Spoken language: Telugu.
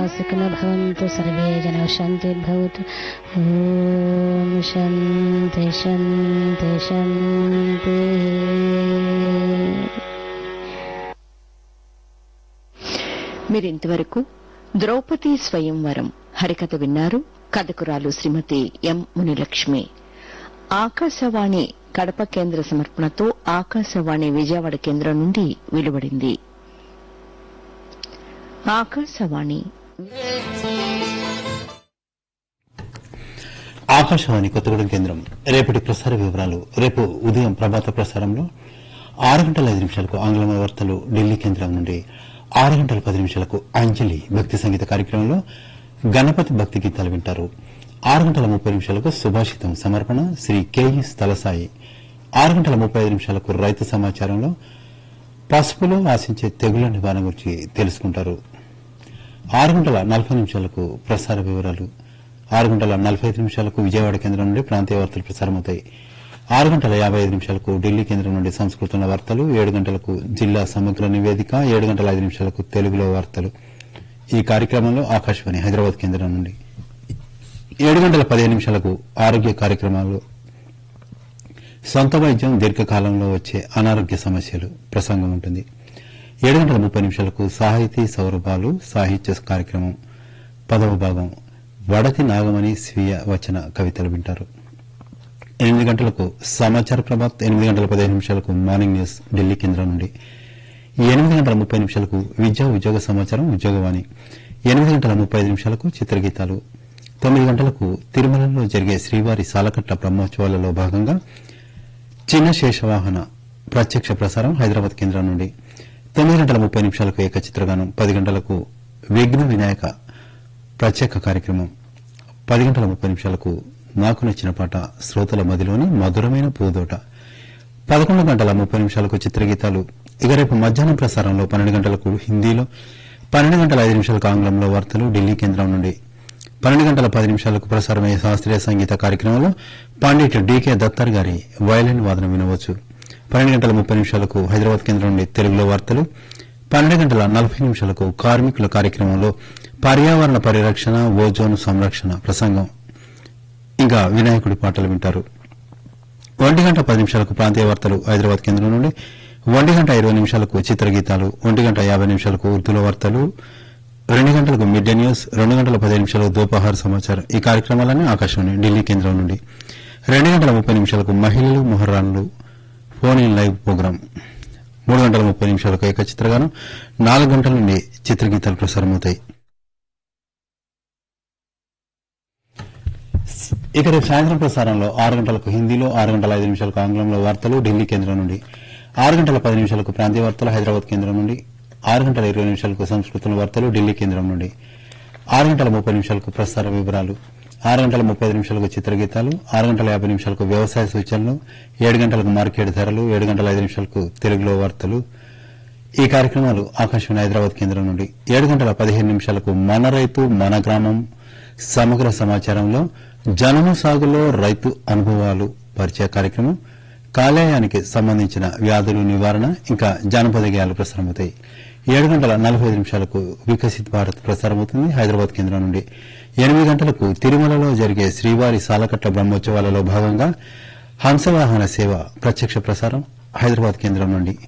సుఖినో భవంతు సర్వే జన శాంతిర్భవతు ఓం శాంతి శాంతి శాంతి మీరింతవరకు ద్రౌపది స్వయంవరం హరికథ విన్నారు కథకురాలు శ్రీమతి ఎం మునిలక్ష్మి ఆకాశవాణి కడప కేంద్ర సమర్పణతో ఆకాశవాణి విజయవాడ కేంద్రం నుండి వెలువడింది ఆకాశవాణి ఆకాశవాణి కొత్తగూడెం కేంద్రం రేపటి ప్రసార వివరాలు రేపు ఉదయం ప్రభాత ప్రసారంలో ఆరు గంటల ఐదు నిమిషాలకు ఆంగ్ల వార్తలు ఢిల్లీ కేంద్రం నుండి ఆరు గంటల పది నిమిషాలకు అంజలి భక్తి సంగీత కార్యక్రమంలో గణపతి భక్తి గీతాలు వింటారు ఆరు గంటల ముప్పై నిమిషాలకు సుభాషితం సమర్పణ శ్రీ కేఈస్ తలసాయి ఆరు గంటల ముప్పై ఐదు నిమిషాలకు రైతు సమాచారంలో పసుపులో ఆశించే తెగుళ్ల నివారణ గురించి తెలుసుకుంటారు ఆరు గంటల నలభై నిమిషాలకు ప్రసార వివరాలు ఆరు గంటల నలభై ఐదు నిమిషాలకు విజయవాడ కేంద్రం నుండి ప్రాంతీయ వార్తలు ప్రసారమవుతాయి ఆరు గంటల యాభై ఐదు నిమిషాలకు ఢిల్లీ కేంద్రం నుండి సంస్కృతంలో వార్తలు ఏడు గంటలకు జిల్లా సమగ్ర నివేదిక ఏడు గంటల ఐదు నిమిషాలకు తెలుగులో వార్తలు ఈ కార్యక్రమంలో ఆకాశవాణి హైదరాబాద్ కేంద్రం నుండి ఏడు గంటల పదిహేను నిమిషాలకు ఆరోగ్య కార్యక్రమాలు సొంత వైద్యం దీర్ఘకాలంలో వచ్చే అనారోగ్య సమస్యలు ప్రసంగం ఉంటుంది ఏడు గంటల ముప్పై నిమిషాలకు సాహితీ సౌరభాలు సాహిత్య కార్యక్రమం పదవ భాగం వడతి నాగమణి స్వీయ వచన కవితలు వింటారు ఎనిమిది గంటలకు సమాచార ప్రభాత్ ఎనిమిది గంటల పదిహేను నిమిషాలకు మార్నింగ్ న్యూస్ ఢిల్లీ కేంద్రం నుండి ఎనిమిది గంటల ముప్పై నిమిషాలకు విద్యా ఉద్యోగ సమాచారం ఉద్యోగవాణి ఎనిమిది గంటల ముప్పై ఐదు నిమిషాలకు చిత్రగీతాలు తొమ్మిది గంటలకు తిరుమలలో జరిగే శ్రీవారి సాలకట్ల బ్రహ్మోత్సవాలలో భాగంగా చిన్న శేషవాహన ప్రత్యక్ష ప్రసారం హైదరాబాద్ కేంద్రం నుండి తొమ్మిది గంటల ముప్పై నిమిషాలకు ఏక చిత్రగానం పది గంటలకు విఘ్న వినాయక ప్రత్యేక కార్యక్రమం పది గంటల ముప్పై నిమిషాలకు నాకు నచ్చిన పాట శ్రోతల మదిలోని మధురమైన పూదోట పదకొండు గంటల ముప్పై నిమిషాలకు చిత్రగీతాలు ఇక రేపు మధ్యాహ్నం ప్రసారంలో పన్నెండు గంటలకు హిందీలో పన్నెండు గంటల ఐదు నిమిషాలకు ఆంగ్లంలో వార్తలు ఢిల్లీ కేంద్రం నుండి పన్నెండు గంటల పది నిమిషాలకు ప్రసారమయ్యే శాస్త్రీయ సంగీత కార్యక్రమంలో పండిట్ డీకే దత్తర్ గారి వయలిన్ వాదన వినవచ్చు పన్నెండు గంటల ముప్పై నిమిషాలకు హైదరాబాద్ కేంద్రం నుండి తెలుగులో వార్తలు పన్నెండు గంటల నలభై నిమిషాలకు కార్మికుల కార్యక్రమంలో పర్యావరణ పరిరక్షణ ఓజోన్ సంరక్షణ ప్రసంగం ఇంకా వినాయకుడి పాటలు వింటారు ఒంటి గంట పది నిమిషాలకు ప్రాంతీయ వార్తలు హైదరాబాద్ కేంద్రం నుండి ఒంటి గంట ఇరవై నిమిషాలకు చిత్రగీతాలు ఒంటి గంట యాభై నిమిషాలకు ఉర్దూలో వార్తలు రెండు గంటలకు మిడ్ డే న్యూస్ రెండు గంటల పదిహేను నిమిషాలకు దోపహార సమాచారం ఈ కార్యక్రమాలన్నీ ఆకాశవాణి ఢిల్లీ కేంద్రం నుండి రెండు గంటల ముప్పై నిమిషాలకు మహిళలు మొహర్రాన్లు ఫోన్ ఇన్ లైవ్ ప్రోగ్రాం మూడు గంటల ముప్పై నిమిషాలకు ఏక చిత్రగానం నాలుగు గంటల నుండి చిత్రగీతాలు ప్రసారమవుతాయి ఇక రేపు సాయంత్రం ప్రసారంలో ఆరు గంటలకు హిందీలో ఆరు గంటల ఐదు నిమిషాలకు ఆంగ్లంలో వార్తలు ఢిల్లీ కేంద్రం నుండి ఆరు గంటల పది నిమిషాలకు ప్రాంతీయ వార్తలు హైదరాబాద్ కేంద్రం నుండి ఆరు గంటల ఇరవై నిమిషాలకు సంస్కృతం వార్తలు ఢిల్లీ కేంద్రం నుండి ఆరు గంటల ముప్పై నిమిషాలకు ప్రసార వివరాలు ఆరు గంటల ముప్పై ఐదు నిమిషాలకు చిత్రగీతాలు ఆరు గంటల యాభై నిమిషాలకు వ్యవసాయ సూచనలు ఏడు గంటలకు మార్కెట్ ధరలు ఏడు గంటల ఐదు నిమిషాలకు తెలుగులో వార్తలు ఈ కార్యక్రమాలు ఆకాశవాణి హైదరాబాద్ కేంద్రం నుండి ఏడు గంటల పదిహేను నిమిషాలకు మన రైతు మన గ్రామం సమగ్ర సమాచారంలో జనము సాగులో రైతు అనుభవాలు పరిచయ కార్యక్రమం కాలేయానికి సంబంధించిన వ్యాధులు నివారణ ఇంకా జానపద గేయాలు ప్రసారమవుతాయి ఏడు గంటల నలభై ఐదు నిమిషాలకు వికసిత్ భారత్ ప్రసారమవుతుంది హైదరాబాద్ కేంద్రం నుండి ఎనిమిది గంటలకు తిరుమలలో జరిగే శ్రీవారి సాలకట్ల బ్రహ్మోత్సవాలలో భాగంగా హంసవాహన సేవ ప్రత్యక్ష ప్రసారం హైదరాబాద్ కేంద్రం నుండి